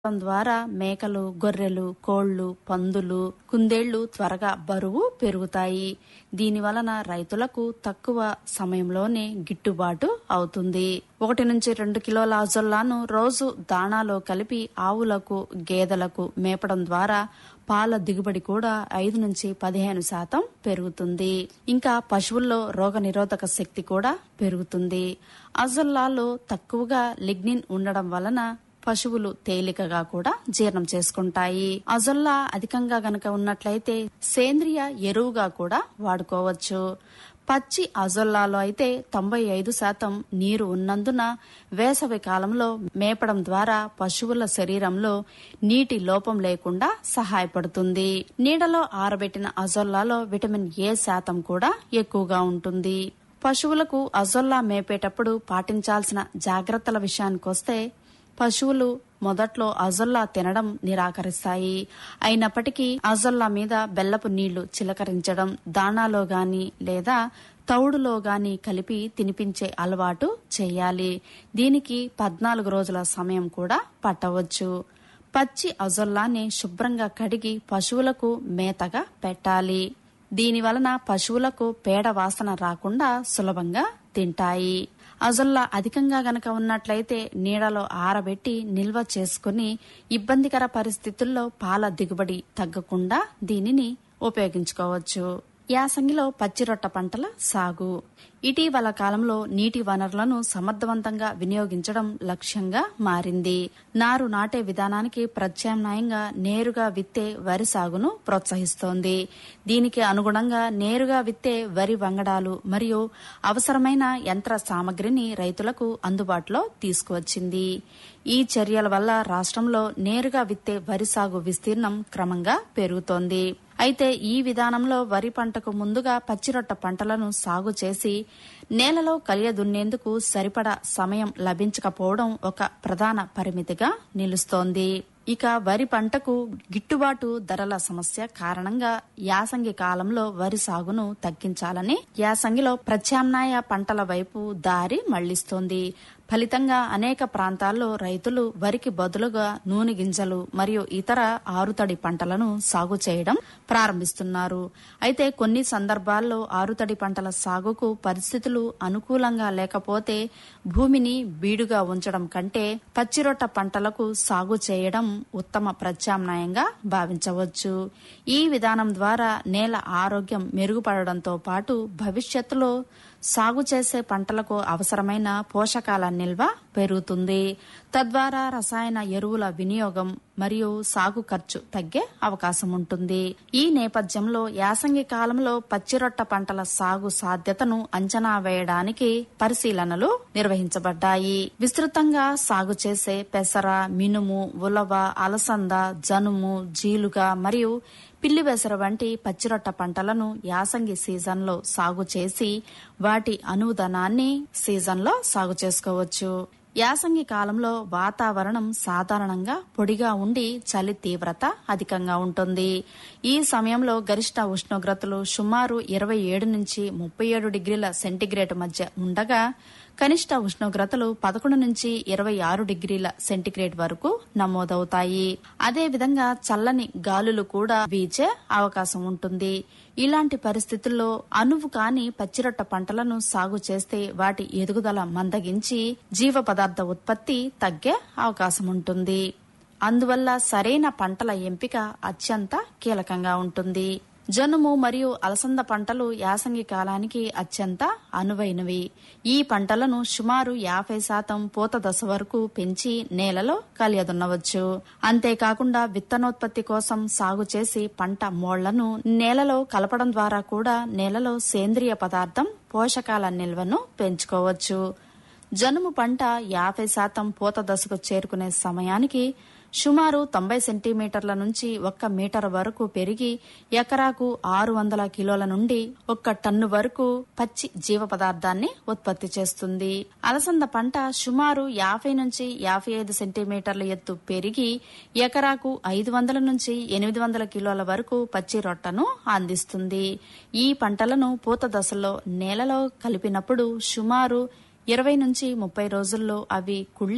చేయడం ద్వారా మేకలు గొర్రెలు కోళ్లు పందులు కుందేళ్లు త్వరగా బరువు పెరుగుతాయి దీని వలన రైతులకు తక్కువ సమయంలోనే గిట్టుబాటు అవుతుంది ఒకటి నుంచి రెండు కిలోల అజొల్లాను రోజు దాణాలో కలిపి ఆవులకు గేదెలకు మేపడం ద్వారా పాల దిగుబడి కూడా ఐదు నుంచి పదిహేను శాతం పెరుగుతుంది ఇంకా పశువుల్లో రోగ నిరోధక శక్తి కూడా పెరుగుతుంది అజొల్లాలో తక్కువగా లిగ్నిన్ ఉండడం వలన పశువులు తేలికగా కూడా జీర్ణం చేసుకుంటాయి అజొల్లా అధికంగా గనక ఉన్నట్లయితే సేంద్రియ ఎరువుగా కూడా వాడుకోవచ్చు పచ్చి అజొల్లాలో అయితే తొంభై ఐదు శాతం నీరు ఉన్నందున వేసవి కాలంలో మేపడం ద్వారా పశువుల శరీరంలో నీటి లోపం లేకుండా సహాయపడుతుంది నీడలో ఆరబెట్టిన అజొల్లాలో విటమిన్ ఏ శాతం కూడా ఎక్కువగా ఉంటుంది పశువులకు అజొల్లా మేపేటప్పుడు పాటించాల్సిన జాగ్రత్తల విషయానికొస్తే పశువులు మొదట్లో అజొల్లా తినడం నిరాకరిస్తాయి అయినప్పటికీ అజొల్లా మీద బెల్లపు నీళ్లు చిలకరించడం దాణాలో గాని లేదా తౌడులో గాని కలిపి తినిపించే అలవాటు చేయాలి దీనికి పద్నాలుగు రోజుల సమయం కూడా పట్టవచ్చు పచ్చి అజొల్లాని శుభ్రంగా కడిగి పశువులకు మేతగా పెట్టాలి దీని వలన పశువులకు పేడ వాసన రాకుండా సులభంగా తింటాయి అజొల్లా అధికంగా గనక ఉన్నట్లయితే నీడలో ఆరబెట్టి నిల్వ చేసుకుని ఇబ్బందికర పరిస్థితుల్లో పాల దిగుబడి తగ్గకుండా దీనిని ఉపయోగించుకోవచ్చు యాసంగిలో పచ్చిరొట్ట పంటల సాగు ఇటీవల కాలంలో నీటి వనరులను సమర్థవంతంగా వినియోగించడం లక్ష్యంగా మారింది నారు నాటే విధానానికి ప్రత్యామ్నాయంగా నేరుగా విత్తే వరి సాగును ప్రోత్సహిస్తోంది దీనికి అనుగుణంగా నేరుగా విత్తే వరి వంగడాలు మరియు అవసరమైన యంత్ర సామగ్రిని రైతులకు అందుబాటులో తీసుకువచ్చింది ఈ చర్యల వల్ల రాష్ట్రంలో నేరుగా విత్తే వరి సాగు విస్తీర్ణం క్రమంగా పెరుగుతోంది అయితే ఈ విధానంలో వరి పంటకు ముందుగా పచ్చిరొట్ట పంటలను సాగు చేసి నేలలో కలియ దున్నేందుకు సరిపడా సమయం లభించకపోవడం ఒక ప్రధాన పరిమితిగా నిలుస్తోంది ఇక వరి పంటకు గిట్టుబాటు ధరల సమస్య కారణంగా యాసంగి కాలంలో వరి సాగును తగ్గించాలని యాసంగిలో ప్రత్యామ్నాయ పంటల వైపు దారి మళ్లిస్తోంది ఫలితంగా అనేక ప్రాంతాల్లో రైతులు వరికి బదులుగా నూనె గింజలు మరియు ఇతర ఆరుతడి పంటలను సాగు చేయడం ప్రారంభిస్తున్నారు అయితే కొన్ని సందర్భాల్లో ఆరుతడి పంటల సాగుకు పరిస్థితులు అనుకూలంగా లేకపోతే భూమిని బీడుగా ఉంచడం కంటే పచ్చిరొట్ట పంటలకు సాగు చేయడం ఉత్తమ ప్రత్యామ్నాయంగా భావించవచ్చు ఈ విధానం ద్వారా నేల ఆరోగ్యం మెరుగుపడడంతో పాటు భవిష్యత్తులో సాగు చేసే పంటలకు అవసరమైన పోషకాల నిల్వ పెరుగుతుంది తద్వారా రసాయన ఎరువుల వినియోగం మరియు సాగు ఖర్చు తగ్గే అవకాశం ఉంటుంది ఈ నేపథ్యంలో యాసంగి కాలంలో పచ్చిరొట్ట పంటల సాగు సాధ్యతను అంచనా వేయడానికి పరిశీలనలు నిర్వహించబడ్డాయి విస్తృతంగా సాగు చేసే పెసర మినుము ఉలవ అలసంద జనుము జీలుగ మరియు పిల్లివెసర వంటి పచ్చిరొట్ట పంటలను యాసంగి సీజన్లో సాగు చేసి వాటి అనుదనాన్ని సీజన్లో సాగు చేసుకోవచ్చు యాసంగి కాలంలో వాతావరణం సాధారణంగా పొడిగా ఉండి చలి తీవ్రత అధికంగా ఉంటుంది ఈ సమయంలో గరిష్ట ఉష్ణోగ్రతలు సుమారు ఇరవై ఏడు నుంచి ముప్పై ఏడు డిగ్రీల సెంటీగ్రేడ్ మధ్య ఉండగా కనిష్ట ఉష్ణోగ్రతలు పదకొండు నుంచి ఇరవై ఆరు డిగ్రీల సెంటీగ్రేడ్ వరకు నమోదవుతాయి అదేవిధంగా చల్లని గాలులు కూడా వీచే అవకాశం ఉంటుంది ఇలాంటి పరిస్థితుల్లో అనువు కాని పచ్చిరొట్ట పంటలను సాగు చేస్తే వాటి ఎదుగుదల మందగించి జీవ పదార్థ ఉత్పత్తి తగ్గే అవకాశం ఉంటుంది అందువల్ల సరైన పంటల ఎంపిక అత్యంత కీలకంగా ఉంటుంది జనుము మరియు అలసంద పంటలు యాసంగి కాలానికి అత్యంత అనువైనవి ఈ పంటలను సుమారు యాభై శాతం పూత దశ వరకు పెంచి నేలలో కలియదున్నవచ్చు అంతేకాకుండా విత్తనోత్పత్తి కోసం సాగు చేసి పంట మోళ్లను నేలలో కలపడం ద్వారా కూడా నేలలో సేంద్రియ పదార్థం పోషకాల నిల్వను పెంచుకోవచ్చు జనుము పంట యాభై శాతం పూత దశకు చేరుకునే సమయానికి సుమారు తొంభై సెంటీమీటర్ల నుంచి ఒక్క మీటర్ వరకు పెరిగి ఎకరాకు ఆరు వందల కిలోల నుండి ఒక్క టన్ను వరకు పచ్చి జీవ పదార్థాన్ని ఉత్పత్తి చేస్తుంది అలసంద పంట సుమారు యాభై నుంచి యాభై ఐదు సెంటీమీటర్ల ఎత్తు పెరిగి ఎకరాకు ఐదు వందల నుంచి ఎనిమిది వందల కిలోల వరకు పచ్చి రొట్టను అందిస్తుంది ఈ పంటలను పూత దశలో నేలలో కలిపినప్పుడు సుమారు ఇరవై నుంచి ముప్పై రోజుల్లో అవి కుళ్ళి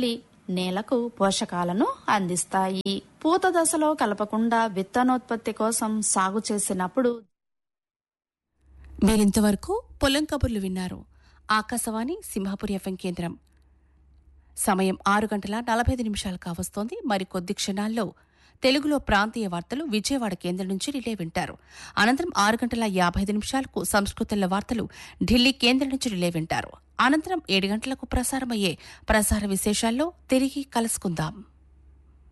నేలకు పోషకాలను అందిస్తాయి పూత దశలో కలపకుండా విత్తనోత్పత్తి కోసం సాగు చేసినప్పుడు మీరింతవరకు పొలం కబుర్లు విన్నారు ఆకాశవాణి సింహాపురి ఎఫ్ఎం కేంద్రం సమయం ఆరు గంటల నలభై ఐదు నిమిషాలు కావస్తోంది మరికొద్ది క్షణాల్లో తెలుగులో ప్రాంతీయ వార్తలు విజయవాడ కేంద్రం నుంచి రిలే వింటారు అనంతరం ఆరు గంటల యాభై ఐదు నిమిషాలకు సంస్కృతంలో వార్తలు ఢిల్లీ కేంద్రం నుంచి రిలే వింటారు అనంతరం ఏడు గంటలకు ప్రసారమయ్యే ప్రసార విశేషాల్లో తిరిగి కలుసుకుందాం